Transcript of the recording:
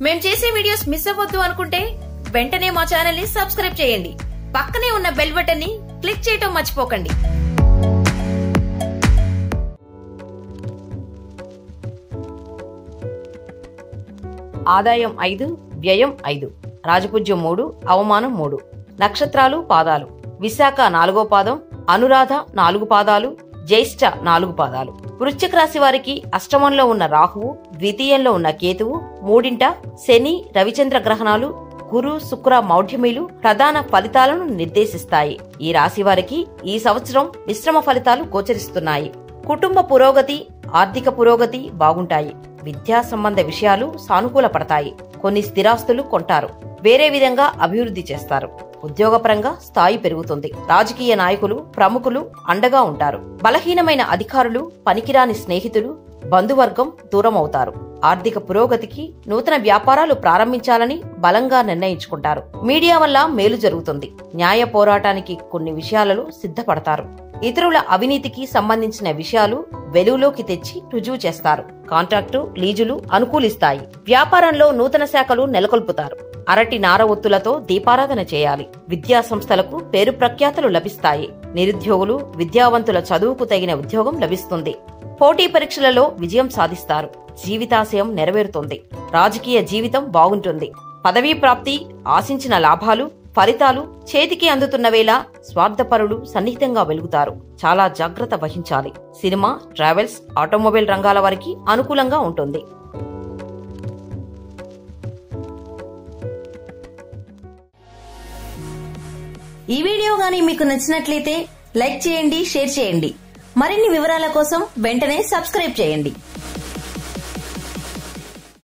మేం చేసే videos miss అవ్వద్దు అనుకుంటే వెంటనే మా ఛానల్ ని సబ్స్క్రైబ్ చేయండి పక్కనే ఉన్న బెల్ బటన్ ని క్లిక్ చేయటం మర్చిపోకండి ఆదాయం ఐదు వ్యయం ఐదు రాజపూజ్యం మూడు అవమానం మూడు నక్షత్రాలు పాదాలు విశాఖ నాలుగో పాదం అనురాధ నాలుగు పాదాలు జ్యేష్ఠ నాలుగు పాదాలు వృశ్చిక రాశి వారికి అష్టమంలో ఉన్న రాహువు ద్వితీయంలో ఉన్న కేతువు మూడింట శని రవిచంద్ర గ్రహణాలు గురు శుక్ర మౌఢ్యమిలు ప్రధాన ఫలితాలను నిర్దేశిస్తాయి ఈ రాశి వారికి ఈ సంవత్సరం మిశ్రమ ఫలితాలు గోచరిస్తున్నాయి కుటుంబ పురోగతి ఆర్థిక పురోగతి బాగుంటాయి విద్యా సంబంధ విషయాలు సానుకూల పడతాయి కొన్ని స్థిరాస్తులు కొంటారు వేరే విధంగా అభివృద్ధి చేస్తారు ఉద్యోగపరంగా స్థాయి పెరుగుతుంది రాజకీయ నాయకులు ప్రముఖులు అండగా ఉంటారు బలహీనమైన అధికారులు పనికిరాని స్నేహితులు బంధువర్గం దూరమవుతారు ఆర్థిక పురోగతికి నూతన వ్యాపారాలు ప్రారంభించాలని బలంగా నిర్ణయించుకుంటారు మీడియా వల్ల మేలు జరుగుతుంది న్యాయ పోరాటానికి కొన్ని విషయాలలో సిద్ధపడతారు ఇతరుల అవినీతికి సంబంధించిన విషయాలు వెలుగులోకి తెచ్చి రుజువు చేస్తారు కాంట్రాక్టు లీజులు అనుకూలిస్తాయి వ్యాపారంలో నూతన శాఖలు నెలకొల్పుతారు అరటి నార ఒత్తులతో దీపారాధన చేయాలి విద్యా సంస్థలకు పేరు ప్రఖ్యాతులు లభిస్తాయి నిరుద్యోగులు విద్యావంతుల చదువుకు తగిన ఉద్యోగం లభిస్తుంది పోటీ పరీక్షలలో విజయం సాధిస్తారు జీవితాశయం నెరవేరుతుంది రాజకీయ జీవితం బాగుంటుంది పదవీ ప్రాప్తి ఆశించిన లాభాలు ఫలితాలు చేతికి అందుతున్న వేళ స్వార్థపరులు సన్నిహితంగా వెలుగుతారు చాలా జాగ్రత్త వహించాలి సినిమా ట్రావెల్స్ ఆటోమొబైల్ రంగాల వారికి అనుకూలంగా ఉంటుంది ఈ వీడియో గానీ మీకు నచ్చినట్లయితే లైక్ చేయండి షేర్ చేయండి మరిన్ని వివరాల కోసం వెంటనే సబ్స్క్రైబ్ చేయండి